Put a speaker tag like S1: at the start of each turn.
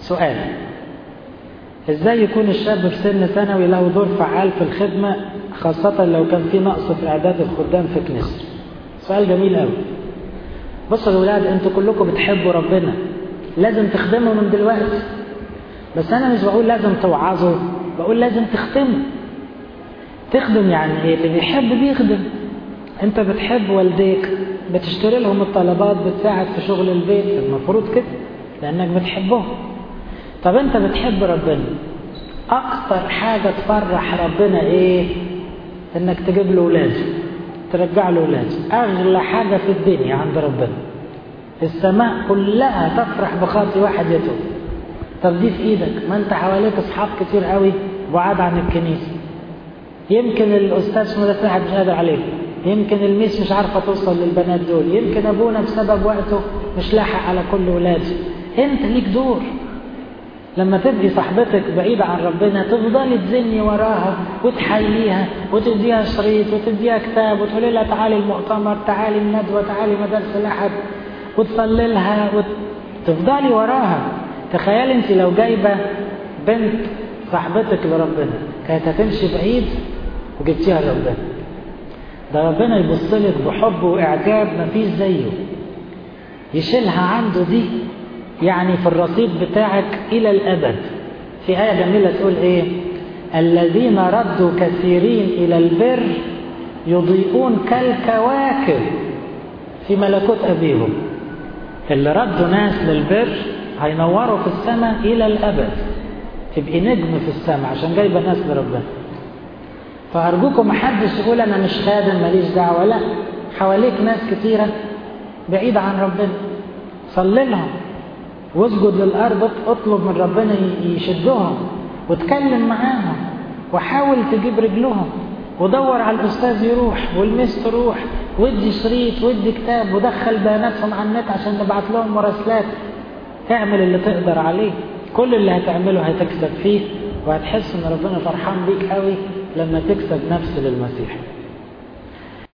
S1: سؤال ازاي يكون الشاب في سن ثانوي له دور فعال في الخدمة خاصة لو كان في نقص في إعداد الخدام في كنيسة سؤال جميل قوي بصوا يا ولاد انتوا كلكم بتحبوا ربنا لازم تخدموا من دلوقتي بس انا مش بقول لازم توعظوا بقول لازم تخدموا تخدم يعني ايه اللي بيحب بيخدم انت بتحب والديك بتشتري لهم الطلبات بتساعد في شغل البيت المفروض كده لانك بتحبهم طب انت بتحب ربنا اكتر حاجة تفرح ربنا ايه انك تجيب له ولاده ترجع له ولاده اغلى حاجة في الدنيا عند ربنا السماء كلها تفرح بخاطي واحد يتوب طب دي في ايدك ما انت حواليك اصحاب كتير قوي بعاد عن الكنيسة يمكن الاستاذ في مدرسة واحد مش قادر عليه يمكن الميس مش عارفة توصل للبنات دول يمكن ابونا بسبب وقته مش لاحق على كل ولاده انت ليك دور لما تبقي صاحبتك بعيدة عن ربنا تفضلي تزني وراها وتحييها وتديها شريط وتديها كتاب وتقولي لها تعالي المؤتمر تعالي الندوة تعالي مدرسة الأحد وتصلي لها وتفضلي وراها تخيلي انت لو جايبة بنت صاحبتك لربنا كانت هتمشي بعيد وجبتيها لربنا ده ربنا يبص لك بحب واعجاب مفيش زيه يشيلها عنده دي يعني في الرصيد بتاعك إلى الأبد في آية جميلة تقول إيه الذين ردوا كثيرين إلى البر يضيئون كالكواكب في ملكوت أبيهم اللي ردوا ناس للبر هينوروا في السماء إلى الأبد تبقي نجم في السماء عشان جايبة ناس لربنا فأرجوكم محدش يقول أنا مش خادم ماليش دعوة لا حواليك ناس كتيرة بعيدة عن ربنا صلي لهم واسجد للأرض اطلب من ربنا يشدهم وتكلم معاهم وحاول تجيب رجلهم ودور على الأستاذ يروح والمس تروح ودي شريط ودي كتاب ودخل بياناتهم على النت عشان نبعت لهم مراسلات اعمل اللي تقدر عليه كل اللي هتعمله هتكسب فيه وهتحس ان ربنا فرحان بيك قوي لما تكسب نفس للمسيح